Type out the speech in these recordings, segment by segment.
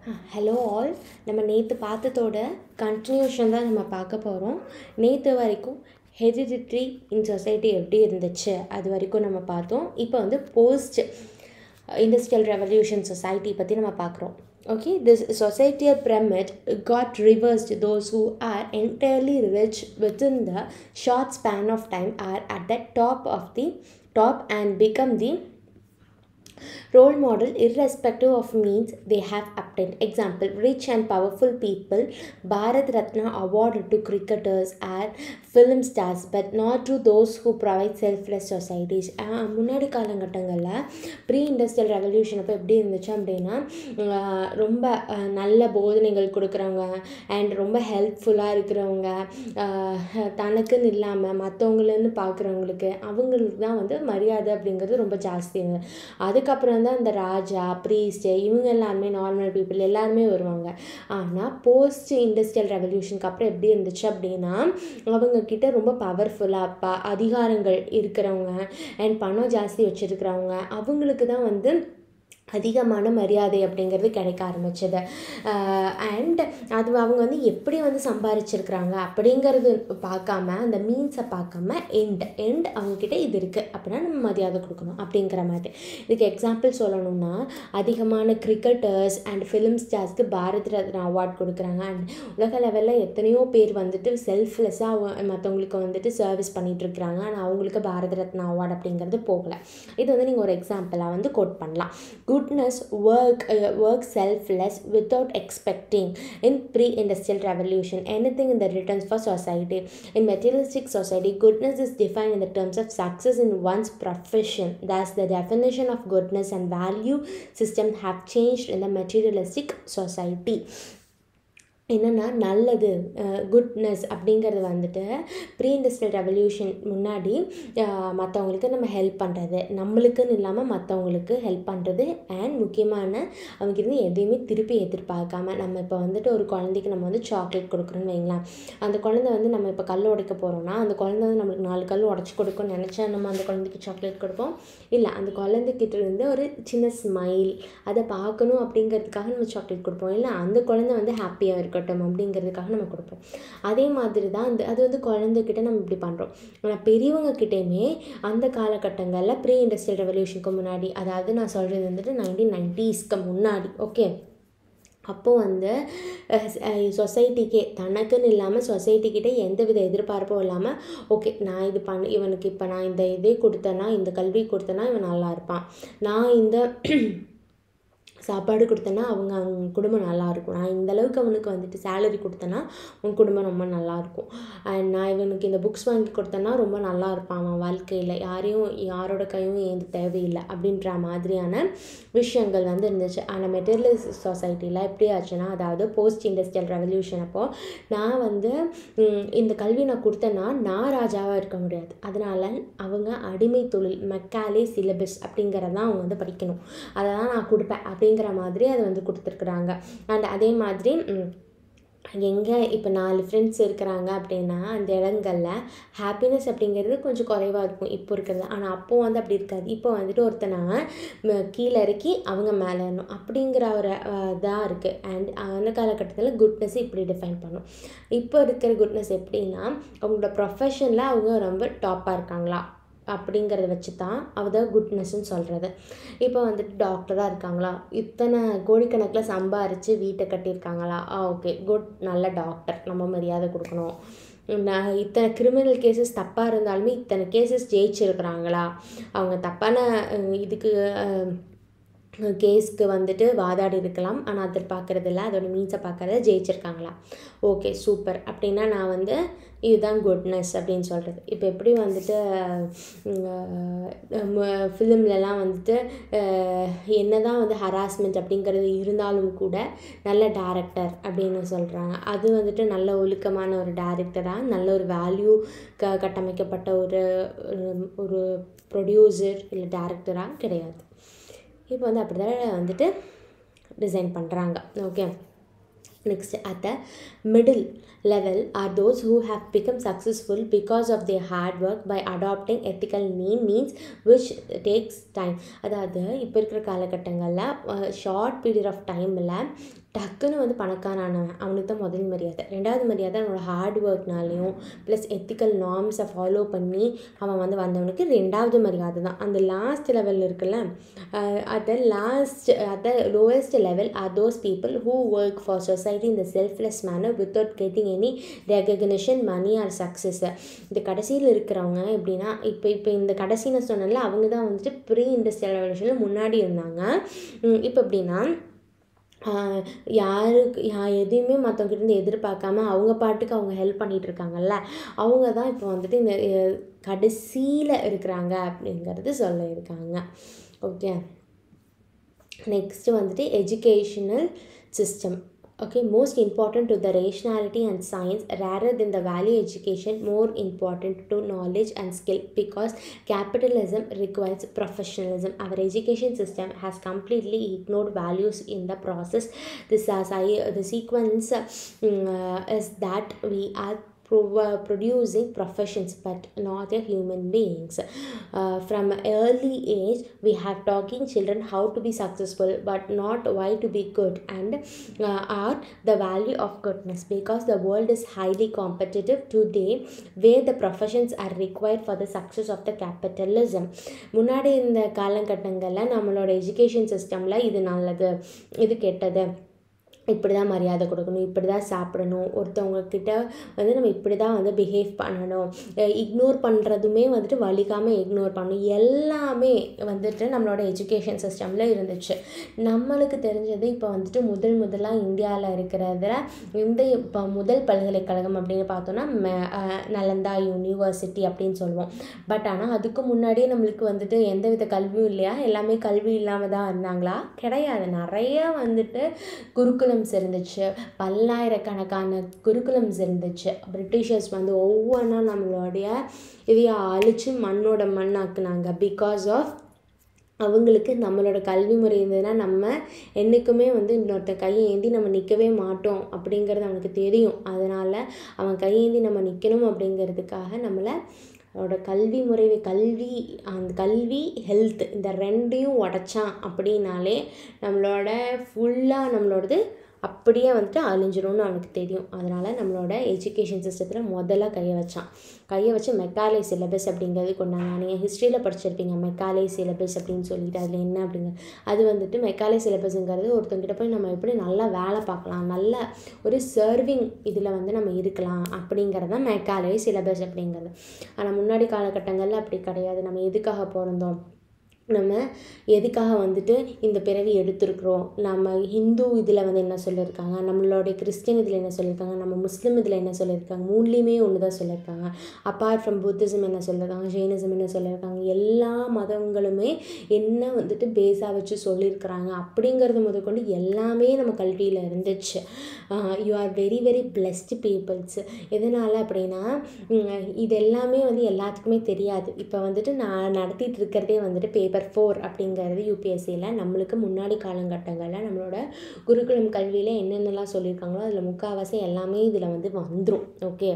Hello all நம்ம நேற்று பார்த்ததோட continuation தான் நம்ம பார்க்க போகிறோம் நேற்று வரைக்கும் ஹெரிடிட்ரி இன் சொசைட்டி எப்படி இருந்துச்சு அது வரைக்கும் நம்ம பார்த்தோம் இப்போ வந்து போஸ்ட் இண்டஸ்ட்ரியல் ரெவல்யூஷன் சொசைட்டி பற்றி நம்ம பார்க்குறோம் okay this societal pyramid got reversed those who are entirely rich within the short span of time are at the top of the top and become the role model irrespective of means they have obtained example rich and powerful people bharat ratna awarded to cricketers and film stars but not to those who provide selfless societies ஆஹ் முன்னாடி காலகட்டங்களில் pre industrial revolution அப்போ எப்படி இருந்துச்சு அப்படின்னா ஆஹ் ரொம்ப ஆஹ் நல்ல போதனைகள் கொடுக்குறவங்க அண்ட் ரொம்ப ஹெல்ப்ஃபுல்லாக இருக்கிறவங்க ஆஹ் தனக்குன்னு இல்லாமல் மற்றவங்களன்னு பார்க்குறவங்களுக்கு அவங்களுக்கு தான் வந்து மரியாதை அப்படிங்கிறது ரொம்ப ஜாஸ்தி இருந்தது அதுக்கப்புறம் தான் இந்த ராஜா ப்ரீஸ்ட் இவங்க எல்லாருமே நார்மல் பீப்புள் எல்லாருமே வருவாங்க ஆனால் போஸ்ட் இண்டஸ்ட்ரியல் ரெவல்யூஷனுக்கு அப்புறம் எப்படி இருந்துச்சு அப்படின்னா அவங்க கிட்ட ரொம்ப பவர்ஃபுல்லாக ப அதிகாரங்கள் இருக்கிறவங்க அண்ட் பணம் ஜாஸ்தி வச்சுருக்கிறவங்க அவங்களுக்கு தான் வந்து அதிகமான மரியாதை அப்படிங்கிறது கிடைக்க ஆரம்பிச்சது அண்ட் அது அவங்க வந்து எப்படி வந்து சம்பாரிச்சிருக்கிறாங்க அப்படிங்கிறது பார்க்காம அந்த மீன்ஸை பார்க்காம எண்ட் எண்ட் அவங்கக்கிட்ட இது இருக்குது அப்படின்னா நம்ம மரியாதை கொடுக்கணும் அப்படிங்கிற மாதிரி இதுக்கு எக்ஸாம்பிள் சொல்லணும்னா அதிகமான கிரிக்கெட்டர்ஸ் அண்ட் ஃபிலிம் ஸ்டார்ஸ்க்கு பாரத் ரத்னா அவார்ட் கொடுக்குறாங்க அண்ட் உலக லெவலில் எத்தனையோ பேர் வந்துட்டு செல்ஃப்லெஸ்ஸாக மற்றவங்களுக்கு வந்துட்டு சர்வீஸ் பண்ணிகிட்ருக்குறாங்க ஆனால் அவங்களுக்கு பாரத ரத்னா அவார்டு அப்படிங்கிறது போகலை இது வந்து நீங்கள் ஒரு எக்ஸாம்பிளாக வந்து கோட் பண்ணலாம் goodness work uh, work selfless without expecting in pre-industrial revolution anything in the returns for society in materialistic society goodness is defined in the terms of success in one's profession thus the definition of goodness and value system have changed in the materialistic society என்னென்னா நல்லது goodness அப்படிங்கிறது வந்துட்டு pre industrial revolution முன்னாடி மற்றவங்களுக்கு நம்ம help பண்ணுறது நம்மளுக்குன்னு இல்லாமல் மற்றவங்களுக்கு ஹெல்ப் பண்ணுறது அண்ட் முக்கியமான அவங்க இருந்து எதையுமே திருப்பி எதிர்பார்க்காம நம்ம இப்போ வந்துட்டு ஒரு குழந்தைக்கு நம்ம வந்து சாக்லேட் கொடுக்குறோன்னு வைங்களேன் அந்த குழந்தை வந்து நம்ம இப்போ கல் உடைக்க போகிறோம்னா அந்த குழந்தை வந்து நம்மளுக்கு நாலு கல் உடச்சி கொடுக்கும்னு நினச்சா நம்ம அந்த குழந்தைக்கு சாக்லேட் கொடுப்போம் இல்லை அந்த குழந்தைக்கிட்ட இருந்து ஒரு சின்ன ஸ்மைல் அதை பார்க்கணும் அப்படிங்கிறதுக்காக நம்ம சாக்லேட் கொடுப்போம் இல்லை அந்த குழந்தை வந்து ஹாப்பியாக இருக்கும் இருக்கட்டும் அப்படிங்கிறதுக்காக நம்ம கொடுப்போம் அதே மாதிரி தான் அந்த அது வந்து குழந்தைகிட்ட நம்ம இப்படி பண்ணுறோம் ஆனால் பெரியவங்க கிட்டேயுமே அந்த காலகட்டங்களில் ப்ரீ இண்டஸ்ட்ரியல் ரெவல்யூஷனுக்கு முன்னாடி அதாவது நான் சொல்கிறது வந்துட்டு நைன்டீன் நைன்ட்டீஸ்க்கு முன்னாடி ஓகே அப்போது வந்து சொசைட்டிக்கே தனக்குன்னு இல்லாமல் சொசைட்டிக்கிட்ட எந்த வித எதிர்பார்ப்பும் இல்லாமல் ஓகே நான் இது பண்ண இவனுக்கு இப்போ நான் இந்த இதே கொடுத்தேன்னா இந்த கல்வி கொடுத்தேன்னா இவன் நல்லா இருப்பான் நான் இந்த சாப்பாடு கொடுத்தேன்னா அவங்க அவங்க குடும்பம் நல்லாயிருக்கும் நான் இந்த அளவுக்கு அவனுக்கு வந்துட்டு சேலரி கொடுத்தேன்னா உன் குடும்பம் ரொம்ப நல்லாயிருக்கும் அண்ட் நான் இவனுக்கு இந்த புக்ஸ் வாங்கி கொடுத்தேன்னா ரொம்ப நல்லா இருப்பான் அவன் வாழ்க்கையில் யாரையும் யாரோட கையும் ஏந்து தேவையில்லை அப்படின்ற மாதிரியான விஷயங்கள் வந்து இருந்துச்சு ஆனால் மெட்டீரியலிஸ் சொசைட்டியில் எப்படி ஆச்சுன்னா அதாவது போஸ்ட் இண்டஸ்ட்ரியல் ரெவல்யூஷன் அப்போது நான் வந்து இந்த கல்வி நான் கொடுத்தேன்னா நான் ராஜாவாக இருக்க முடியாது அதனால் அவங்க அடிமை தொழில் மெக்காலே சிலபஸ் அப்படிங்கிறதான் அவங்க வந்து படிக்கணும் அதை தான் நான் கொடுப்பேன் அப்படிங்கிற மாதிரி அதை வந்து கொடுத்துருக்குறாங்க அண்ட் அதே மாதிரி எங்கே இப்போ நாலு ஃப்ரெண்ட்ஸ் இருக்கிறாங்க அப்படின்னா அந்த இடங்களில் ஹாப்பினஸ் அப்படிங்கிறது கொஞ்சம் குறைவாக இருக்கும் இப்போ இருக்கிறது ஆனால் அப்போது வந்து அப்படி இருக்காது இப்போ வந்துட்டு ஒருத்தனை கீழே இறக்கி அவங்க மேலே ஏறணும் அப்படிங்கிற ஒரு இதாக இருக்குது அண்ட் அந்த காலகட்டத்தில் குட்னஸ் இப்படி டிஃபைன் பண்ணும் இப்போ இருக்கிற குட்னஸ் எப்படின்னா அவங்களோட ப்ரொஃபஷனில் அவங்க ரொம்ப டாப்பாக இருக்காங்களா அப்படிங்கிறத வச்சு தான் அவத குட்னஸ்ன்னு சொல்கிறது இப்போ வந்துட்டு டாக்டராக இருக்காங்களா இத்தனை கோடிக்கணக்கில் சம்பாரித்து வீட்டை கட்டியிருக்காங்களா ஆ ஓகே குட் நல்ல டாக்டர் நம்ம மரியாதை கொடுக்கணும் நான் இத்தனை கிரிமினல் கேசஸ் தப்பாக இருந்தாலுமே இத்தனை கேசஸ் ஜெயிச்சிருக்கிறாங்களா அவங்க தப்பான இதுக்கு கேஸ்க்கு வந்துட்டு வாதாடி இருக்கலாம் ஆனால் அதை பார்க்குறது இல்லை அதோட மீன்ஸை பார்க்குறத ஜெயிச்சிருக்காங்களா ஓகே சூப்பர் அப்படின்னா நான் வந்து இதுதான் குட்னஸ் அப்படின்னு சொல்கிறது இப்போ எப்படி வந்துட்டு ஃபிலிம்லலாம் வந்துட்டு என்ன தான் வந்து ஹராஸ்மெண்ட் அப்படிங்கிறது இருந்தாலும் கூட நல்ல டேரக்டர் அப்படின்னு சொல்கிறாங்க அது வந்துட்டு நல்ல ஒழுக்கமான ஒரு டேரக்டராக நல்ல ஒரு வேல்யூ க கட்டமைக்கப்பட்ட ஒரு ஒரு ப்ரொடியூசர் இல்லை டேரக்டராக கிடையாது இப்போ வந்து அப்படி தான் வந்துட்டு டிசைன் பண்ணுறாங்க okay Next, at the middle level are those who have become successful because of their hard work by adopting ethical mean means which takes time அதாவது இப்போ இருக்கிற காலகட்டங்களில் ஷார்ட் பீரியட் ஆஃப் டைமில் டக்குன்னு வந்து பணக்காரனானவன் அவனுக்கு தான் முதல் மரியாதை ரெண்டாவது மரியாதை அவனோட ஹார்ட் ஒர்க்னாலையும் ப்ளஸ் எத்திக்கல் நார்ம்ஸை ஃபாலோ பண்ணி அவன் வந்து வந்தவனுக்கு ரெண்டாவது மரியாதை தான் அந்த லாஸ்ட் லெவல் இருக்குல்ல at the last at the lowest level are those people who work for society இந்த selfless manner without getting any recognition money or success இந்த கடைசியில் இருக்கிறவங்க எப்படின்னா இப்போ இப்போ இந்த கடைசின்னு சொன்னல அவங்க தான் வந்துட்டு ப்ரீ இண்டஸ்ட்ரியல் ரெவல்யூஷனில் முன்னாடி இருந்தாங்க இப்போ எப்படின்னா யாருக்கு யா எதையுமே மற்றவங்கிட்டேருந்து எதிர்பார்க்காம அவங்க பாட்டுக்கு அவங்க ஹெல்ப் பண்ணிகிட்டு இருக்காங்கல்ல அவங்க தான் இப்போ வந்துட்டு இந்த கடைசியில் இருக்கிறாங்க அப்படிங்கிறது சொல்லியிருக்காங்க ஓகே நெக்ஸ்ட்டு வந்துட்டு educational system okay most important to the rationality and science rather than the value education more important to knowledge and skill because capitalism requires professionalism our education system has completely ignored values in the process this as I, the sequence uh, is that we are pro- producing professions but not a human beings uh, from early age we have talking children how to be successful but not why to be good and uh, are the value of goodness because the world is highly competitive today where the professions are required for the success of the capitalism முன்னாடி இந்த காலகட்டங்களில் நம்மளோட education சிஸ்டமில் இது நல்லது இது கெட்டது இப்படி தான் மரியாதை கொடுக்கணும் இப்படி தான் சாப்பிடணும் ஒருத்தவங்க கிட்ட வந்து நம்ம இப்படி தான் வந்து பிஹேவ் பண்ணணும் இக்னோர் பண்ணுறதுமே வந்துட்டு வலிக்காமல் இக்னோர் பண்ணணும் எல்லாமே வந்துட்டு நம்மளோட எஜுகேஷன் சிஸ்டமில் இருந்துச்சு நம்மளுக்கு தெரிஞ்சது இப்போ வந்துட்டு முதல் முதலாக இந்தியாவில் இருக்கிறதுல இந்த இப்போ முதல் பல்கலைக்கழகம் அப்படின்னு பார்த்தோன்னா மெ- அஹ் நலந்தா யூனிவர்சிட்டி அப்படின்னு சொல்லுவோம் பட் ஆனால் அதுக்கு முன்னாடியே நம்மளுக்கு வந்துட்டு எந்த வித கல்வியும் இல்லையா எல்லாமே கல்வி இல்லாமல் தான் இருந்தாங்களா கிடையாது நிறைய வந்துட்டு குருகுலம்ஸ் இருந்துச்சு பல்லாயிரக்கணக்கான குருகுலம்ஸ் இருந்துச்சு பிரிட்டிஷர்ஸ் வந்து ஒவ்வொன்றா நம்மளுடைய இதையை அழிச்சு மண்ணோட மண்ணாக்குனாங்க பிகாஸ் ஆஃப் அவங்களுக்கு நம்மளோட கல்வி முறை இருந்ததுன்னா நம்ம என்றைக்குமே வந்து இன்னொருத்த கையை ஏந்தி நம்ம நிற்கவே மாட்டோம் அப்படிங்கிறது அவனுக்கு தெரியும் அதனால் அவன் கையேந்தி நம்ம நிற்கணும் அப்படிங்கிறதுக்காக நம்மளை அவனோட கல்வி முறை கல்வி அந்த கல்வி ஹெல்த் இந்த ரெண்டையும் உடச்சான் அப்படின்னாலே நம்மளோட ஃபுல்லாக நம்மளோடது அப்படியே வந்துட்டு அழிஞ்சிரும்னு அவனுக்கு தெரியும் அதனால் நம்மளோட எஜுகேஷன் சிஸ்டத்தில் முதல்ல கையை வச்சான் கையை வச்சு மெக்காலே சிலபஸ் அப்படிங்கிறது கொண்டாங்க நீங்கள் ஹிஸ்ட்ரியில் படிச்சிருப்பீங்க மெக்காலே சிலபஸ் அப்படின்னு சொல்லிட்டு அதில் என்ன அப்படிங்க அது வந்துட்டு மெக்காலே சிலபஸ்ங்கிறது ஒருத்தங்கிட்ட போய் நம்ம எப்படி நல்லா வேலை பார்க்கலாம் நல்ல ஒரு சர்விங் இதில் வந்து நம்ம இருக்கலாம் அப்படிங்கிறது தான் மெக்காலே சிலபஸ் அப்படிங்கிறது ஆனால் முன்னாடி காலகட்டங்களில் அப்படி கிடையாது நம்ம எதுக்காக பிறந்தோம் நம்ம எதுக்காக வந்துட்டு இந்த பிறவி எடுத்திருக்கிறோம் நம்ம ஹிந்து இதில் வந்து என்ன சொல்லியிருக்காங்க நம்மளுடைய கிறிஸ்டின் இதில் என்ன சொல்லியிருக்காங்க நம்ம முஸ்லீம் இதில் என்ன சொல்லியிருக்காங்க மூணுலேயுமே ஒன்று தான் சொல்லியிருக்காங்க அப்பார்ட் ஃப்ரம் புத்திசம் என்ன சொல்லியிருக்காங்க ஜெயினிசம் என்ன சொல்லியிருக்காங்க எல்லா மதங்களுமே என்ன வந்துட்டு பேஸாக வச்சு சொல்லியிருக்கிறாங்க அப்படிங்கிறது முதற்கொண்டு எல்லாமே நம்ம கல்வியில் இருந்துச்சு you are very very blessed peoples எதனால் அப்படின்னா உம், இது எல்லாமே வந்து எல்லாத்துக்குமே தெரியாது இப்போ வந்துட்டு நான் நடத்திட்டு இருக்கிறதே வந்துட்டு பேப்பர் ஃபோர் அப்படிங்கிறது யூபிஎஸ்சியில் நம்மளுக்கு முன்னாடி காலகட்டங்களில் நம்மளோட குருகுலம் கல்வியில் என்னென்னலாம் சொல்லியிருக்காங்களோ அதில் முக்கால்வாசி எல்லாமே இதில் வந்து வந்துடும் ஓகே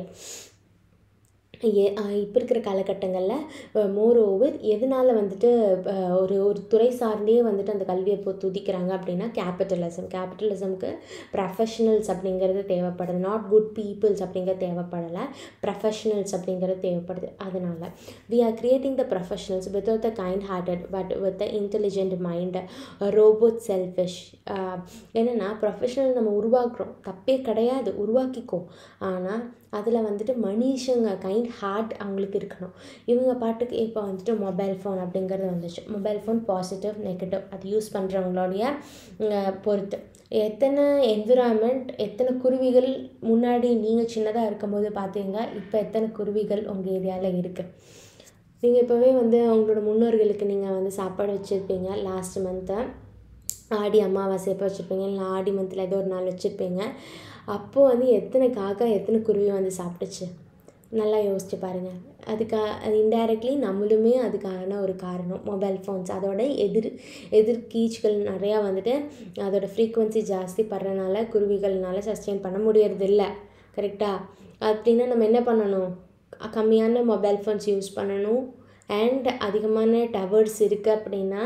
ஏ இப்போ இருக்கிற காலகட்டங்களில் மோர் ஓவர் எதனால் வந்துட்டு அஹ், ஒரு ஒரு துறை சார்ந்தே வந்துட்டு அந்த கல்வியை இப்போ துதிக்கிறாங்க அப்படின்னா கேபிட்டலிசம் கேபிட்டலிசம்க்கு ப்ரொஃபஷனல்ஸ் அப்படிங்கிறது தேவைப்படுது நாட் குட் பீப்புள்ஸ் அப்படிங்கிறது தேவைப்படலை ப்ரொஃபஷனல்ஸ் அப்படிங்கிறது தேவைப்படுது அதனால் we are creating the professionals without the kind hearted but with the intelligent mind robot selfish என்னென்னா ப்ரொஃபஷனல் நம்ம உருவாக்குறோம் தப்பே கிடையாது உருவாக்கிக்கோ ஆனால் அதில் வந்துட்டு மனுஷங்க கைண்ட் ஹார்ட் அவங்களுக்கு இருக்கணும் இவங்க பாட்டுக்கு இப்போ வந்துட்டு மொபைல் ஃபோன் அப்படிங்கிறது வந்துச்சு மொபைல் ஃபோன் பாசிட்டிவ் நெகட்டிவ் அது யூஸ் பண்ணுறவங்களுடைய பொறுத்து எத்தனை என்விரான்மெண்ட் எத்தனை குருவிகள் முன்னாடி நீங்கள் சின்னதாக இருக்கும்போது பார்த்தீங்க இப்போ எத்தனை குருவிகள் உங்கள் ஏரியாவில் இருக்குது நீங்கள் இப்போவே வந்து உங்களோட முன்னோர்களுக்கு நீங்கள் வந்து சாப்பாடு வச்சுருப்பீங்க லாஸ்ட் மந்த்து ஆடி அமாவாசை எப்போ வச்சுருப்பீங்க இல்லை ஆடி மந்தில் ஏதோ ஒரு நாள் வச்சுருப்பீங்க அப்போது வந்து எத்தனை காக்கா எத்தனை குருவி வந்து சாப்பிட்டுச்சு நல்லா யோசிச்சு பாருங்கள் அதுக்கா அது இன்டைரக்ட்லி நம்மளுமே அதுக்கான ஒரு காரணம் மொபைல் ஃபோன்ஸ் அதோட எதிர் எதிர் கீச்சுகள் நிறையா வந்துட்டு அதோட ஃப்ரீக்குவென்சி ஜாஸ்தி படுறனால குருவிகள்னால சஸ்டெயின் பண்ண முடியறதில்ல கரெக்டாக அப்படின்னா நம்ம என்ன பண்ணணும் கம்மியான மொபைல் ஃபோன்ஸ் யூஸ் பண்ணணும் அண்ட் அதிகமான டவர்ஸ் இருக்குது அப்படின்னா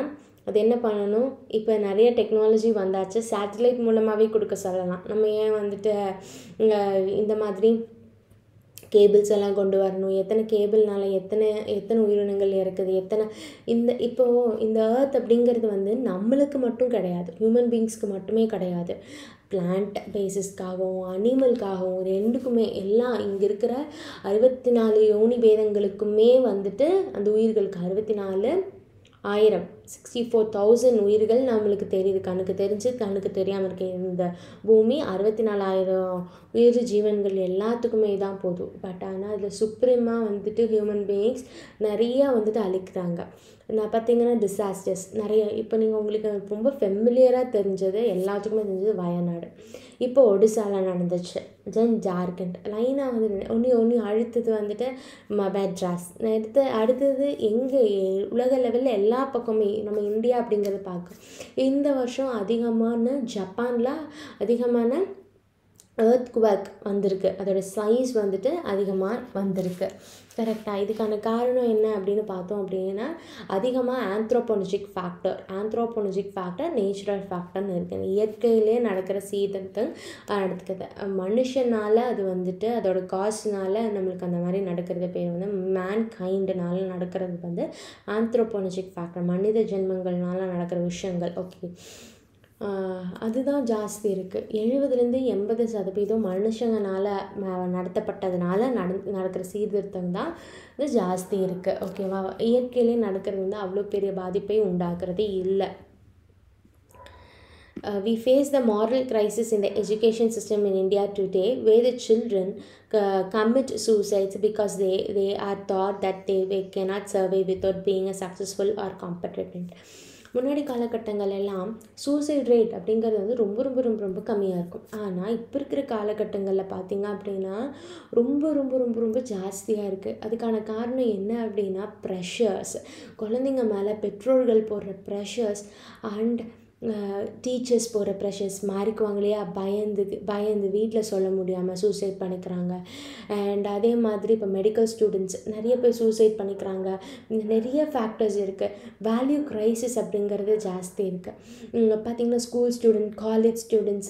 அது என்ன பண்ணணும் இப்போ நிறைய டெக்னாலஜி வந்தாச்சு சேட்டலைட் மூலமாகவே கொடுக்க சொல்லலாம் நம்ம ஏன் வந்துட்டு அஹ், இந்த மாதிரி கேபிள்ஸ் எல்லாம் கொண்டு வரணும் எத்தனை கேபிள்னால எத்தனை எத்தனை உயிரினங்கள் இருக்குது எத்தனை இந்த இப்போது இந்த ஏர்த் அப்படிங்கிறது வந்து நம்மளுக்கு மட்டும் கிடையாது ஹியூமன் பீயிங்ஸ்க்கு மட்டுமே கிடையாது பிளான்ட் பேசிஸ்க்காகவும் அனிமல்காகவும் ரெண்டுக்குமே எல்லாம் இங்கே இருக்கிற அறுபத்தி நாலு யோனி பேதங்களுக்குமே வந்துட்டு அந்த உயிர்களுக்கு அறுபத்தி நாலு ஆயிரம் சிக்ஸ்டி ஃபோர் தௌசண்ட் உயிர்கள் நம்மளுக்கு தெரியுது கண்ணுக்கு தெரிஞ்சு கண்ணுக்கு தெரியாமல் இருக்க இந்த பூமி அறுபத்தி நாலாயிரம் உயிர் ஜீவன்கள் எல்லாத்துக்குமே தான் போதும் பட் ஆனால் அதில் சுப்ரீமாக வந்துட்டு ஹியூமன் பீயிங்ஸ் நிறைய வந்துட்டு அழிக்கிறாங்க நான் பார்த்தீங்கன்னா டிசாஸ்டர்ஸ் நிறைய இப்போ நீங்கள் உங்களுக்கு ரொம்ப ஃபெமிலியராக தெரிஞ்சது எல்லாத்துக்குமே தெரிஞ்சது வயநாடு இப்போ ஒடிசாவில் நடந்துச்சு தென் ஜார்க்கண்ட் லைனாக வந்து ஒன்று ஒன்று அடுத்தது வந்துட்டு ம மெட்ராஸ் அடுத்து அடுத்தது எங்கே உலக லெவலில் எல்லா பக்கமே நம்ம இந்தியா அப்படிங்கிறத பார்க்க இந்த வருஷம் அதிகமான ஜப்பானில் அதிகமான earth குவாக் வந்திருக்கு அதோட சைஸ் வந்துட்டு அதிகமாக வந்திருக்கு கரெக்டாக இதுக்கான காரணம் என்ன அப்படின்னு பார்த்தோம் அப்படின்னா அதிகமாக anthropogenic factor anthropogenic factor natural ஃபேக்டர்னு இருக்குது இயற்கையிலே நடக்கிற சீதத்தை நடக்குது மனுஷனால் அது வந்துட்டு அதோட காசுனால நம்மளுக்கு அந்த மாதிரி நடக்கிறது பேர் வந்து மேன் கைண்டுனால நடக்கிறது வந்து ஆந்த்ரோபோனஜிக் ஃபேக்டர் மனித ஜென்மங்கள்னால நடக்கிற விஷயங்கள் ஓகே ஆஹ் அதுதான் ஜாஸ்தி இருக்குது எழுபதுலேருந்து எண்பது சதவீதம் மனுஷங்கனால ம- நடத்தப்பட்டதுனால நட நடக்கிற சீர்திருத்தம் தான் இது ஜாஸ்தி இருக்குது ஓகேவா இயற்கையிலே நடக்கிறது வந்து அவ்வளோ பெரிய பாதிப்பை உண்டாக்குறது இல்லை Uh, we face the moral crisis in the education system in India today, where the children uh, commit suicides because they, they are thought that they, they cannot survive without being a successful or competent. முன்னாடி காலகட்டங்கள் எல்லாம் suicide rate அப்படிங்கிறது வந்து ரொம்ப ரொம்ப ரொம்ப ரொம்ப கம்மியாக இருக்கும் ஆனால் இப்போ இருக்கிற காலகட்டங்களில் பார்த்தீங்க அப்படின்னா ரொம்ப ரொம்ப ரொம்ப ரொம்ப ஜாஸ்தியாக இருக்குது அதுக்கான காரணம் என்ன அப்படின்னா ப்ரெஷர்ஸ் குழந்தைங்க மேலே பெற்றோர்கள் போடுற ப்ரெஷர்ஸ் அண்ட் டீச்சர்ஸ் போகிற ப்ரெஷர்ஸ் மாறிக்குவாங்க இல்லையா பயந்து பயந்து வீட்டில் சொல்ல முடியாமல் சூசைட் பண்ணிக்கிறாங்க அண்ட் அதே மாதிரி இப்போ மெடிக்கல் ஸ்டூடெண்ட்ஸ் நிறைய பேர் சூசைட் பண்ணிக்கிறாங்க நிறைய ஃபேக்டர்ஸ் இருக்குது வேல்யூ க்ரைசிஸ் அப்படிங்கிறது ஜாஸ்தி இருக்குது பார்த்திங்கன்னா ஸ்கூல் ஸ்டூடெண்ட் காலேஜ் ஸ்டூடெண்ட்ஸ்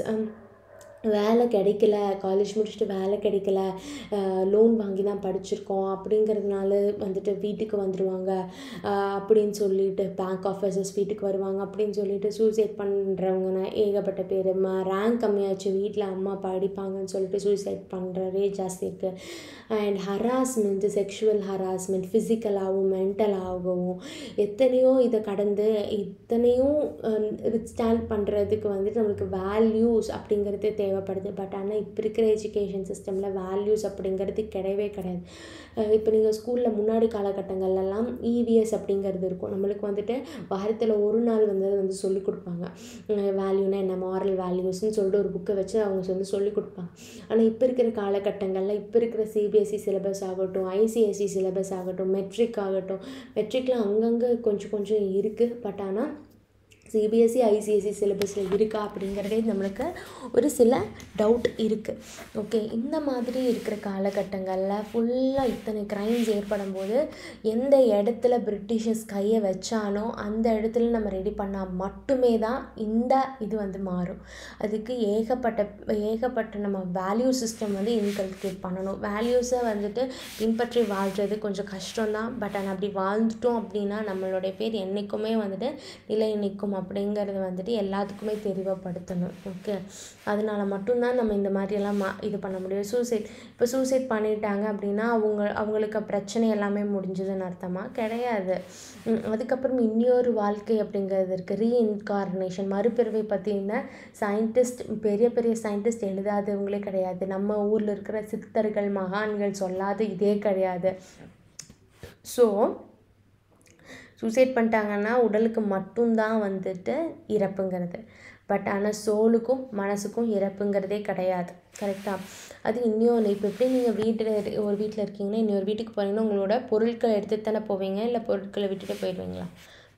வேலை கிடைக்கல காலேஜ் முடிச்சுட்டு வேலை கிடைக்கல லோன் வாங்கி தான் படிச்சிருக்கோம் அப்படிங்கிறதுனால வந்துட்டு வீட்டுக்கு வந்துடுவாங்க அப்படின்னு சொல்லிட்டு பேங்க் ஆஃபீஸர்ஸ் வீட்டுக்கு வருவாங்க அப்படின்னு சொல்லிட்டு சூசைட் பண்ணுறவங்க ஏகப்பட்ட பேர் ம ரேங்க் கம்மியாச்சு வீட்டில் அம்மா படிப்பாங்கன்னு சொல்லிட்டு சூசைட் பண்ணுறதே ஜாஸ்தி இருக்குது அண்ட் ஹராஸ்மெண்ட்டு செக்ஷுவல் ஹராஸ்மெண்ட் ஃபிசிக்கலாகவும் மென்டலாகவும் எத்தனையோ இதை கடந்து இத்தனையும் ஸ்டாண்ட் பண்ணுறதுக்கு வந்துட்டு நம்மளுக்கு வேல்யூஸ் அப்படிங்கிறது தேவைப்படுது பட் ஆனால் இப்போ இருக்கிற எஜுகேஷன் சிஸ்டமில் வேல்யூஸ் அப்படிங்கிறது கிடையவே கிடையாது இப்போ நீங்கள் ஸ்கூலில் முன்னாடி காலகட்டங்கள்லாம் இவிஎஸ் அப்படிங்கிறது இருக்கும் நம்மளுக்கு வந்துட்டு வாரத்தில் ஒரு நாள் வந்து அது வந்து சொல்லிக் கொடுப்பாங்க வேல்யூனா என்ன மாரல் வேல்யூஸ்னு சொல்லிட்டு ஒரு புக்கை வச்சு அவங்க வந்து சொல்லிக் கொடுப்பாங்க ஆனால் இப்போ இருக்கிற காலகட்டங்களில் இப்போ இருக்கிற சிபிஎஸ்சி சிலபஸ் ஆகட்டும் ஐசிஎஸ்சி சிலபஸ் ஆகட்டும் மெட்ரிக் ஆகட்டும் மெட்ரிக்கில் அங்கங்கே கொஞ்சம் கொஞ்சம் இருக்குது பட் ஆனால் சிபிஎஸ்சி ஐசிஎஸ்சி சிலபஸில் இருக்கா அப்படிங்கிறதே நம்மளுக்கு ஒரு சில டவுட் இருக்குது ஓகே இந்த மாதிரி இருக்கிற காலகட்டங்களில் ஃபுல்லாக இத்தனை க்ரைம்ஸ் ஏற்படும் போது எந்த இடத்துல பிரிட்டிஷர்ஸ் கையை வச்சானோ அந்த இடத்துல நம்ம ரெடி பண்ணால் மட்டுமே தான் இந்த இது வந்து மாறும் அதுக்கு ஏகப்பட்ட ஏகப்பட்ட நம்ம வேல்யூ சிஸ்டம் வந்து இன்கல்கேட் பண்ணணும் வேல்யூஸை வந்துட்டு பின்பற்றி வாழ்கிறது கொஞ்சம் கஷ்டம்தான் பட் ஆனால் அப்படி வாழ்ந்துட்டோம் அப்படின்னா நம்மளுடைய பேர் என்றைக்குமே வந்துட்டு நிலை நிற்கும் அப்படிங்கிறது வந்துட்டு எல்லாத்துக்குமே தெளிவுபடுத்தணும் ஓகே அதனால மட்டும்தான் நம்ம இந்த மாதிரியெல்லாம் மா இது பண்ண முடியும் சூசைட் இப்போ சூசைட் பண்ணிட்டாங்க அப்படின்னா அவங்க அவங்களுக்கு பிரச்சனை எல்லாமே முடிஞ்சதுன்னு அர்த்தமா கிடையாது உம், அதுக்கப்புறம் இன்னொரு வாழ்க்கை அப்படிங்கிறது இருக்குது ரீஇன்கார்னேஷன் மறுபிறவை பற்றின சயின்டிஸ்ட் பெரிய பெரிய சயின்டிஸ்ட் எழுதாதவங்களே கிடையாது நம்ம ஊரில் இருக்கிற சித்தர்கள் மகான்கள் சொல்லாத இதே கிடையாது ஸோ சூசைட் பண்ணிட்டாங்கன்னா உடலுக்கு மட்டும்தான் வந்துட்டு இறப்புங்கிறது பட் ஆனால் சோலுக்கும் மனசுக்கும் இறப்புங்கிறதே கிடையாது கரெக்டாக அது இன்னொன்று இப்போ எப்படி நீங்கள் வீட்டில் இரு- ஒரு வீட்டில் இருக்கீங்கன்னா இன்னொரு வீட்டுக்கு போகிறீங்கன்னா உங்களோட பொருட்களை எடுத்துட்டு தானே போவீங்க இல்லை பொருட்களை விட்டுட்டு போயிடுவீங்களா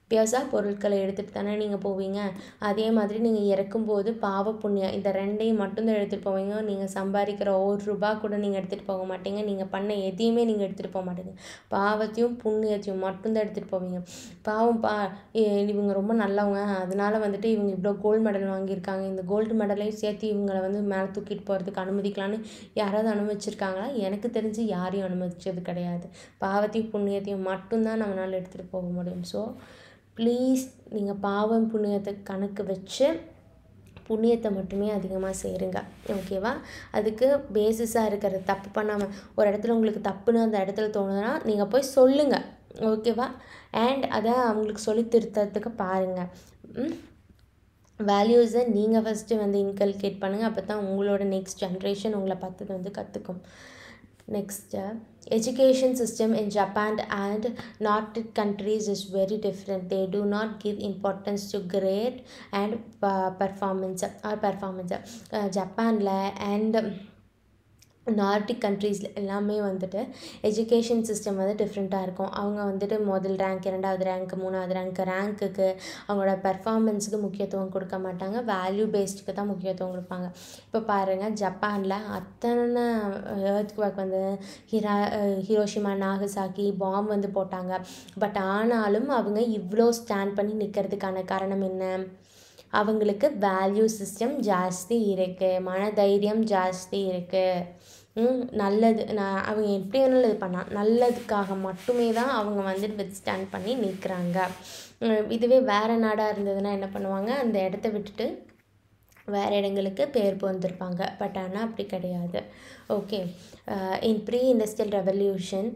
பியர்ஸாக பொருட்களை எடுத்துகிட்டு தானே நீங்கள் போவீங்க அதே மாதிரி நீங்கள் இறக்கும்போது பாவ புண்ணியம் இந்த ரெண்டையும் மட்டும்தான் எடுத்துகிட்டு போவீங்க நீங்கள் சம்பாதிக்கிற ஒரு ரூபா கூட நீங்கள் எடுத்துகிட்டு போக மாட்டீங்க நீங்கள் பண்ண எதையுமே நீங்கள் எடுத்துகிட்டு போக மாட்டீங்க பாவத்தையும் புண்ணியத்தையும் மட்டும்தான் எடுத்துகிட்டு போவீங்க பாவம் பா இ- இவங்க ரொம்ப நல்லவங்க அதனால வந்துட்டு இவங்க இவ்வளோ கோல்டு மெடல் வாங்கியிருக்காங்க இந்த கோல்டு மெடலையும் சேர்த்து இவங்களை வந்து மேலே தூக்கிட்டு போகிறதுக்கு அனுமதிக்கலான்னு யாராவது அனுமதிச்சிருக்காங்களா எனக்கு தெரிஞ்சு யாரையும் அனுமதிச்சது கிடையாது பாவத்தையும் புண்ணியத்தையும் மட்டும்தான் நம்மளால் எடுத்துகிட்டு போக முடியும் ஸோ ப்ளீஸ் நீங்கள் பாவம் புண்ணியத்தை கணக்கு வச்சு புண்ணியத்தை மட்டுமே அதிகமாக சேருங்க ஓகேவா அதுக்கு பேசிஸாக இருக்கிற தப்பு பண்ணாமல் ஒரு இடத்துல உங்களுக்கு தப்புன்னு அந்த இடத்துல தோணுதுன்னா நீங்கள் போய் சொல்லுங்கள் ஓகேவா அண்ட் அதை அவங்களுக்கு சொல்லி திருத்தறதுக்கு பாருங்கள் ம் வேல்யூஸை நீங்கள் ஃபஸ்ட்டு வந்து இன்கல்கேட் பண்ணுங்கள் அப்போ தான் உங்களோட நெக்ஸ்ட் ஜென்ரேஷன் உங்களை பார்த்தது வந்து கற்றுக்கும் next education system in japan and nordic countries is very different they do not give importance to grade and uh, performance or performance uh, ஜப்பானில் அண்ட் நார்டிக் கண்ட்ரீஸில் எல்லாமே வந்துட்டு எஜுகேஷன் சிஸ்டம் வந்து டிஃப்ரெண்ட்டாக இருக்கும் அவங்க வந்துட்டு முதல் ரேங்க் இரண்டாவது ரேங்க் மூணாவது ரேங்க் ரேங்க்குக்கு அவங்களோட பெர்ஃபார்மன்ஸுக்கு முக்கியத்துவம் கொடுக்க மாட்டாங்க வேல்யூ பேஸ்டுக்கு தான் முக்கியத்துவம் கொடுப்பாங்க இப்போ பாருங்கள் ஜப்பானில் அத்தனை ஏர்த் ஒர்க் வந்து ஹிரா ஹிரோஷிமா நாகசாக்கி பாம் வந்து போட்டாங்க பட் ஆனாலும் அவங்க இவ்வளோ ஸ்டாண்ட் பண்ணி நிற்கிறதுக்கான காரணம் என்ன அவங்களுக்கு வேல்யூ சிஸ்டம் ஜாஸ்தி இருக்குது மனதைரியம் ஜாஸ்தி இருக்குது ம், நல்லது நான் அவங்க எப்படி வேணாலும் இது பண்ணலாம் நல்லதுக்காக மட்டுமே தான் அவங்க வந்துட்டு வித் ஸ்டாண்ட் பண்ணி நிற்கிறாங்க இதுவே வேறு நாடாக இருந்ததுன்னா என்ன பண்ணுவாங்க அந்த இடத்த விட்டுட்டு வேறு இடங்களுக்கு பேர் போந்திருப்பாங்க பட் ஆனால் அப்படி கிடையாது okay in pre industrial revolution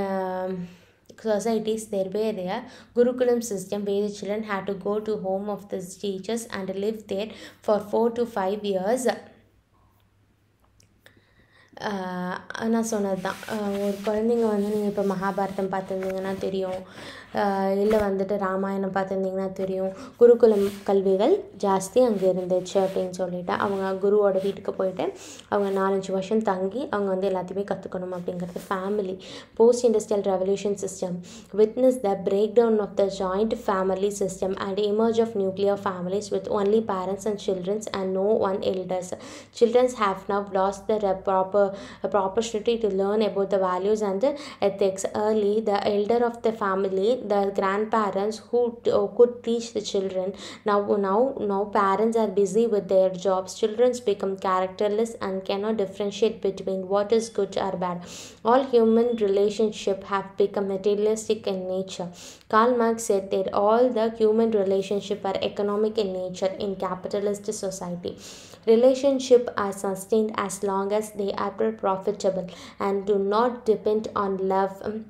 societies there were a gurukulam system where the children had to go to home of the teachers and live there for four to five years ah நான் சொன்னது தான் ஒரு குழந்தைங்க வந்து நீங்கள் இப்போ மகாபாரதம் பார்த்துருந்தீங்கன்னா தெரியும் இல்லை வந்துட்டு ராமாயணம் பார்த்துருந்தீங்கன்னா தெரியும் குருகுலம் கல்விகள் ஜாஸ்தி அங்கே இருந்துச்சு அப்படின்னு சொல்லிட்டு அவங்க குருவோட வீட்டுக்கு போயிட்டு அவங்க நாலஞ்சு வருஷம் தங்கி அவங்க வந்து எல்லாத்தையுமே கற்றுக்கணும் அப்படிங்கிறது family post industrial revolution system witness the breakdown of the joint family system and emerge of nuclear families with only parents and children and no one elders. Children have now lost the re- proper uh, opportunity to learn about the values and the ethics. Early, the elder of the family, the grandparents who t- uh, could teach the children. Now, now, now parents are busy with their jobs. Children become characterless and cannot differentiate between what is good or bad. All human relationships have become materialistic in nature. Karl Marx said that all the human relationships are economic in nature in capitalist society. Relationship are sustained as long as they are profitable and do not depend on love. um,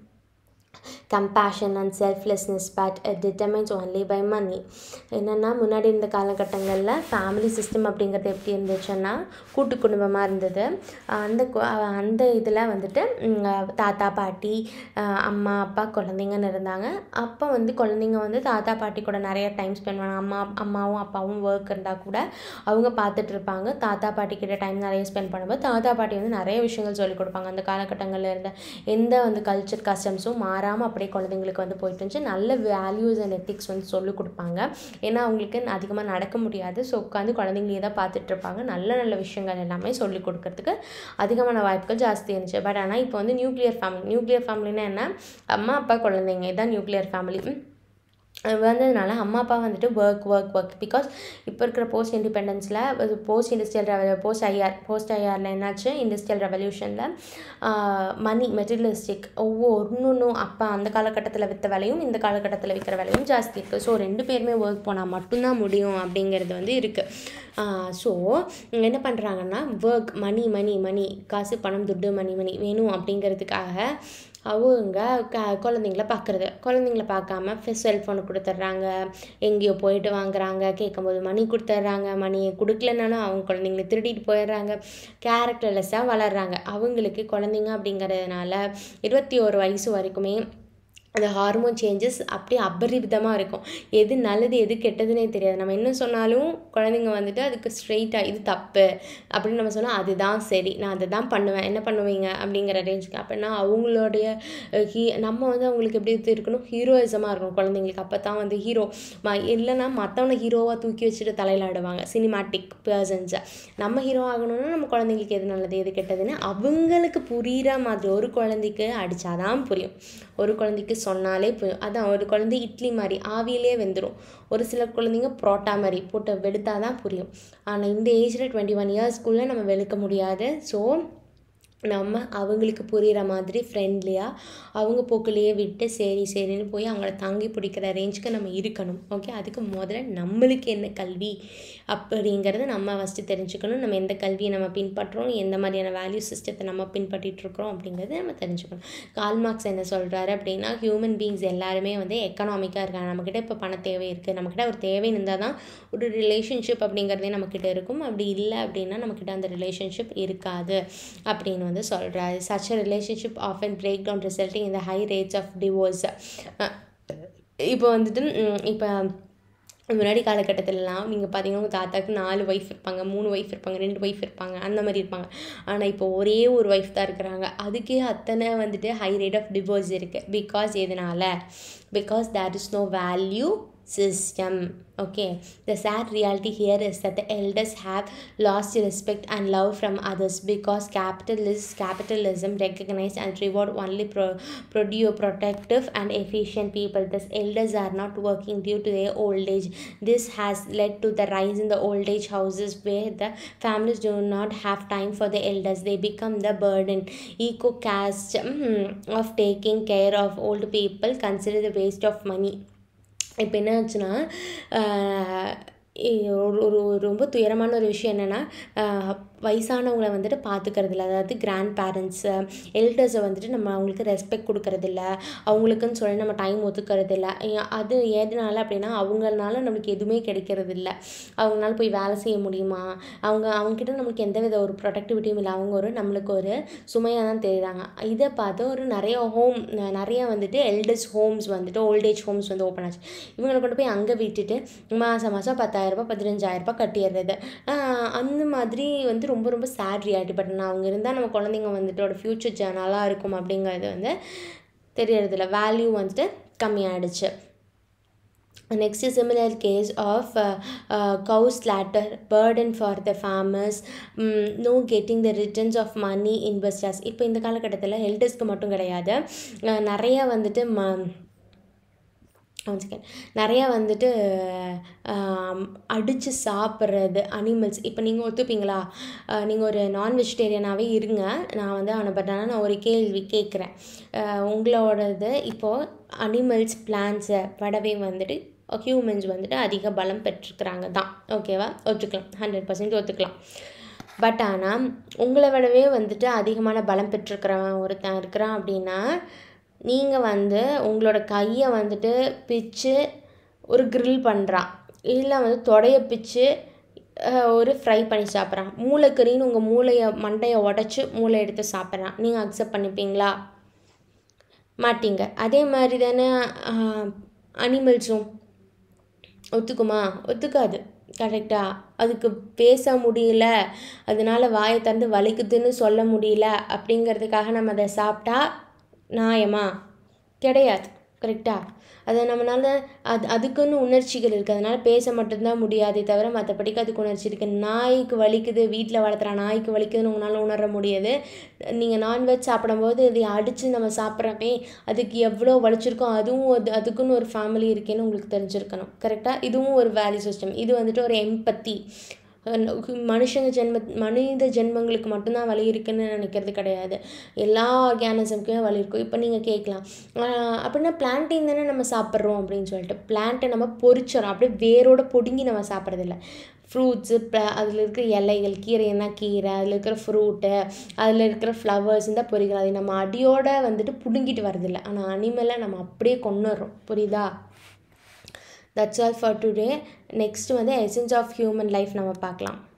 compassion and selflessness but determines only by money என்னென்னா முன்னாடி இருந்த காலகட்டங்களில் family system அப்படிங்கிறது எப்படி இருந்துச்சுன்னா கூட்டு குடும்பமாக இருந்தது அந்த கு- அந்த இதில் வந்துட்டு ம், தாத்தா பாட்டி அஹ், அம்மா அப்பா குழந்தைங்கன்னு இருந்தாங்க அப்போ வந்து குழந்தைங்க வந்து தாத்தா பாட்டி கூட நிறைய டைம் ஸ்பெண்ட் பண்ணுவாங்க அம்மா அம்மாவும் அப்பாவும் ஒர்க் இருந்தால் கூட அவங்க பார்த்துட்டு இருப்பாங்க தாத்தா பாட்டி கிட்ட டைம் நிறைய ஸ்பெண்ட் பண்ணும்போது தாத்தா பாட்டி வந்து நிறைய விஷயங்கள் சொல்லிக் கொடுப்பாங்க அந்த காலகட்டங்களில் இருந்த எந்த வந்து கல்ச்சர் கஸ்டம்ஸும் மாறாமல் அப்படியே குழந்தைங்களுக்கு வந்து போயிட்டு இருந்துச்சு நல்ல வேல்யூஸ் அண்ட் எத்திக்ஸ் வந்து சொல்லிக் கொடுப்பாங்க ஏன்னா அவங்களுக்கு அதிகமாக நடக்க முடியாது ஸோ உட்காந்து குழந்தைங்களே தான் பார்த்துட்டு இருப்பாங்க நல்ல நல்ல விஷயங்கள் எல்லாமே சொல்லிக் கொடுக்கறதுக்கு அதிகமான வாய்ப்புகள் ஜாஸ்தி இருந்துச்சு பட் ஆனால் இப்போ வந்து நியூக்ளியர் ஃபேமிலி நியூக்ளியர் ஃபேமிலினா என்ன அம்மா அப்பா குழந்தைங்க இதுதான் நியூக்ளியர் ஃபேமிலி வந்ததுனால அம்மா அப்பா வந்துட்டு ஒர்க் ஒர்க் ஒர்க் பிகாஸ் இப்போ இருக்கிற போஸ்ட் இண்டிபெண்டன்ஸில் post industrial rev post IR post ஐஆரில் என்னாச்சு இண்டஸ்ட்ரியல் ரெவல்யூஷனில் மணி மெட்டீரியலிஸ்டிக் ஒவ்வொன்றும் அப்போ அந்த காலகட்டத்தில் விற்ற விலையும் இந்த காலகட்டத்தில் விற்கிற விலையும் ஜாஸ்தி இருக்குது ஸோ ரெண்டு பேருமே ஒர்க் போனால் மட்டும்தான் முடியும் அப்படிங்கிறது வந்து இருக்குது ஸோ என்ன பண்ணுறாங்கன்னா ஒர்க் மணி மணி மணி காசு பணம் துட்டு மணி மணி வேணும் அப்படிங்கிறதுக்காக அவங்க க குழந்தைங்கள பார்க்குறது குழந்தைங்கள பார்க்காம செல்ஃபோனை கொடுத்துட்றாங்க எங்கேயோ போயிட்டு வாங்குறாங்க கேட்கும்போது மணி கொடுத்துட்றாங்க மணியை கொடுக்கலனாலும் அவங்க குழந்தைங்கள திருடிட்டு போயிடுறாங்க கேரக்டர்லெஸ்ஸாக வளர்கிறாங்க அவங்களுக்கு குழந்தைங்க அப்படிங்கிறதுனால இருபத்தி ஒரு வயசு வரைக்குமே அந்த ஹார்மோன் சேஞ்சஸ் அப்படியே அபரிவிதமாக இருக்கும் எது நல்லது எது கெட்டதுன்னே தெரியாது நம்ம என்ன சொன்னாலும் குழந்தைங்க வந்துட்டு அதுக்கு ஸ்ட்ரெயிட்டாக இது தப்பு அப்படின்னு நம்ம சொன்னால் அதுதான் சரி நான் அதை தான் பண்ணுவேன் என்ன பண்ணுவீங்க அப்படிங்கிற ரேஞ்சுக்கு அப்படின்னா அவங்களுடைய அஹ், ஹீ நம்ம வந்து அவங்களுக்கு எப்படி இது இருக்கணும் ஹீரோயிசமாக இருக்கணும் குழந்தைங்களுக்கு அப்போ தான் வந்து ஹீரோ ம இல்லைன்னா மற்றவனை ஹீரோவாக தூக்கி வச்சுட்டு தலையில் ஆடுவாங்க சினிமாட்டிக் பர்சன்ஸை நம்ம ஹீரோ ஆகணும்னா நம்ம குழந்தைங்களுக்கு எது நல்லது எது கெட்டதுன்னு அவங்களுக்கு புரிகிற மாதிரி ஒரு குழந்தைக்கு அடித்தாதான் புரியும் ஒரு குழந்தைக்கு சொன்னாலே புரியும் அதான் ஒரு குழந்தை இட்லி மாதிரி ஆவியிலே வெந்துடும் ஒரு சில குழந்தைங்க புரோட்டா மாதிரி போட்டு வெளுத்தாதான் தான் புரியும் ஆனால் இந்த ஏஜில் டுவெண்ட்டி ஒன் இயர்ஸ்க்குள்ளே நம்ம வெளுக்க முடியாது ஸோ நம்ம அவங்களுக்கு புரிகிற மாதிரி ஃப்ரெண்ட்லியாக அவங்க போக்குலேயே விட்டு சரி சரின்னு போய் அவங்கள தாங்கி பிடிக்கிற ரேஞ்சுக்கு நம்ம இருக்கணும் ஓகே அதுக்கு முதல்ல நம்மளுக்கு என்ன கல்வி அப்படிங்கிறத நம்ம ஃபஸ்ட்டு தெரிஞ்சுக்கணும் நம்ம எந்த கல்வியை நம்ம பின்பற்றுறோம் எந்த மாதிரியான வேல்யூ சிஸ்டத்தை நம்ம பின்பற்றிட்டு இருக்கிறோம் அப்படிங்கிறத நம்ம தெரிஞ்சுக்கணும் கால் மார்க்ஸ் என்ன சொல்கிறாரு அப்படின்னா ஹியூமன் பீயிங்ஸ் எல்லாருமே வந்து எக்கனாமிக்காக இருக்காங்க நம்மக்கிட்ட இப்போ பண தேவை இருக்குது நம்மக்கிட்ட ஒரு தேவை இருந்தால் தான் ஒரு ரிலேஷன்ஷிப் அப்படிங்கிறதே நம்மக்கிட்ட இருக்கும் அப்படி இல்லை அப்படின்னா நம்மக்கிட்ட அந்த ரிலேஷன்ஷிப் இருக்காது அப்படின்னு வந்து சொல்கிறாரு such a relationship of and break down resulting இந்த ஹை ரேட்ஸ் ஆஃப் டிவோர்ஸ் இப்போ வந்துட்டு ம், இப்போ முன்னாடி காலகட்டத்திலலாம் நீங்கள் பார்த்தீங்கன்னா உங்கள் தாத்தாக்கு நாலு ஒய்ஃப் இருப்பாங்க மூணு ஒய்ஃப் இருப்பாங்க ரெண்டு ஒய்ஃப் இருப்பாங்க அந்த மாதிரி இருப்பாங்க ஆனால் இப்போ ஒரே ஒரு ஒய்ஃப் தான் இருக்கிறாங்க அதுக்கே அத்தனை வந்துட்டு ஹை ரேட் ஆஃப் டிவோர்ஸ் இருக்குது பிகாஸ் எதனால் because there is no value system okay the sad reality here is that the elders have lost respect and love from others because capitalist capitalism recognize and reward only pro, produce protective and efficient people thus elders are not working due to their old age this has led to the rise in the old age houses where the families do not have time for the elders they become the burden eco caste mm, of taking care of old people consider the waste of money இப்போ என்ன ஆச்சுன்னா ஆஹ் இ- ஒரு ஒரு ஒரு ரொம்ப துயரமான ஒரு விஷயம் என்னென்னா வயசானவங்கள வந்துட்டு பார்த்துக்கறதில்ல அதாவது கிராண்ட் பேரண்ட்ஸு எல்டர்ஸை வந்துட்டு நம்ம அவங்களுக்கு ரெஸ்பெக்ட் கொடுக்கறதில்ல அவங்களுக்குன்னு சொல்லி நம்ம டைம் ஒதுக்கறதில்ல ஏன் அது எதனால அப்படின்னா அவங்கனால நம்மளுக்கு எதுவுமே கிடைக்கிறதில்ல அவங்களால போய் வேலை செய்ய முடியுமா அவங்க அவங்கக்கிட்ட நம்மளுக்கு எந்த வித ஒரு ப்ரொடக்டிவிட்டியும் இல்லை அவங்க ஒரு நம்மளுக்கு ஒரு சுமையாக தான் தெரியுறாங்க இதை பார்த்து ஒரு நிறைய ஹோம் நிறைய வந்துட்டு எல்டர்ஸ் ஹோம்ஸ் வந்துட்டு ஓல்டேஜ் ஹோம்ஸ் வந்து ஓப்பன் ஆச்சு இவங்களை கொண்டு போய் அங்கே விட்டுட்டு மாதம் மாதம் பத்தாயிரரூபா பதினஞ்சாயிரரூபா கட்டிடுறது ஆஹ் அந்த மாதிரி வந்து ரொம்ப ரொம்ப சேட் ரியாலிட்டி பட் நான் அவங்க இருந்தால் நம்ம குழந்தைங்க வந்துட்டு ஒரு ஃப்யூச்சர் ஜ நல்லா இருக்கும் அப்படிங்கிறது வந்து தெரியறதில்ல வேல்யூ வந்துட்டு கம்மியாயிடுச்சு Next is similar case of uh, uh, cow slaughter burden for the farmers mm, no getting the returns of money investors இப்போ இந்த காலகட்டத்தில் ஹெல்டர்ஸ்க்கு மட்டும் கிடையாது அஹ் நிறைய வந்துட்டு ம ஒன் செகண்ட் நிறையா வந்துட்டு அடித்து சாப்பிட்றது அனிமல்ஸ் இப்போ நீங்கள் ஒத்துப்பீங்களா நீங்கள் ஒரு நான் வெஜிடேரியனாகவே இருங்க நான் வந்து ஆனால் பட் ஆனால் நான் ஒரு கேள்வி கேட்குறேன் உங்களோடது இப்போது அனிமல்ஸ் பிளான்ஸை படவே வந்துட்டு ஹியூமன்ஸ் வந்துட்டு அதிக பலம் பெற்றிருக்கிறாங்க தான் ஓகேவா ஒத்துக்கலாம் ஹண்ட்ரட் பர்சன்ட் ஒத்துக்கலாம் பட் ஆனால் உங்களை விடவே வந்துட்டு அதிகமான பலம் பெற்றிருக்கிறவன் ஒருத்தன் இருக்கிறான் அப்படின்னா நீங்கள் வந்து உங்களோட கையை வந்துட்டு பிச்சு ஒரு grill பண்ணுறான் இல்லை வந்து தொடைய பிச்சு அஹ், ஒரு ஃப்ரை பண்ணி சாப்பிட்றான் மூளைக்கறின்னு உங்கள் மூளையை மண்டையை உடச்சி மூளை எடுத்து சாப்பிட்றான் நீங்கள் அக்செப்ட் பண்ணிப்பீங்களா மாட்டீங்க அதே மாதிரி தானே அனிமல்ஸும் ஒத்துக்குமா ஒத்துக்காது கரெக்டாக அதுக்கு பேச முடியல அதனால வாயை திறந்து வலிக்குதுன்னு சொல்ல முடியல அப்படிங்கிறதுக்காக நம்ம அதை சாப்பிட்டா நியாயமா கிடையாது கரெக்டாக அதை நம்மளால அது அதுக்குன்னு உணர்ச்சிகள் இருக்குது அதனால் பேச மட்டும்தான் முடியாதே தவிர மற்றபடிக்கு அதுக்கு உணர்ச்சி இருக்குது நாய்க்கு வலிக்குது வீட்டில் வளர்த்துற நாய்க்கு வலிக்குதுன்னு உங்களால் உணர முடியாது நீங்கள் நான்வெஜ் சாப்பிடும்போது இதை அடித்து நம்ம சாப்பிட்றமே அதுக்கு எவ்வளோ வலிச்சிருக்கோ அதுவும் அது அதுக்குன்னு ஒரு ஃபேமிலி இருக்கேன்னு உங்களுக்கு தெரிஞ்சிருக்கணும் கரெக்டாக இதுவும் ஒரு வேல்யூ சிஸ்டம் இது வந்துட்டு ஒரு எம்பத்தி மனுஷங்க ஜென்ம மனித ஜென்மங்களுக்கு மட்டும்தான் வலி இருக்குன்னு நினைக்கிறது கிடையாது எல்லா ஆர்கானிசம்க்குமே வலி இருக்கும் இப்போ நீங்கள் கேட்கலாம் ஆஹ் அப்படின்னா பிளான்டைன் தானே நம்ம சாப்பிட்றோம் அப்படின்னு சொல்லிட்டு பிளான்ட்டை நம்ம பொரிச்சிடறோம் அப்படியே வேரோட பொடுங்கி நம்ம சாப்பிட்றதில்ல ஃப்ரூட்ஸு அதில் இருக்கிற இலைகள் கீரைன்னா கீரை அதில் இருக்கிற ஃப்ரூட்டு அதில் இருக்கிற ஃப்ளவர்ஸ் இந்த பொரிகள் அதை நம்ம அடியோட வந்துட்டு பிடுங்கிட்டு வரதில்லை ஆனால் அனிமலை நம்ம அப்படியே கொண்டுறோம் புரியுதா that's all for today next வந்து எசன்ஸ் ஆஃப் ஹியூமன் லைஃப் நம்ம பார்க்கலாம்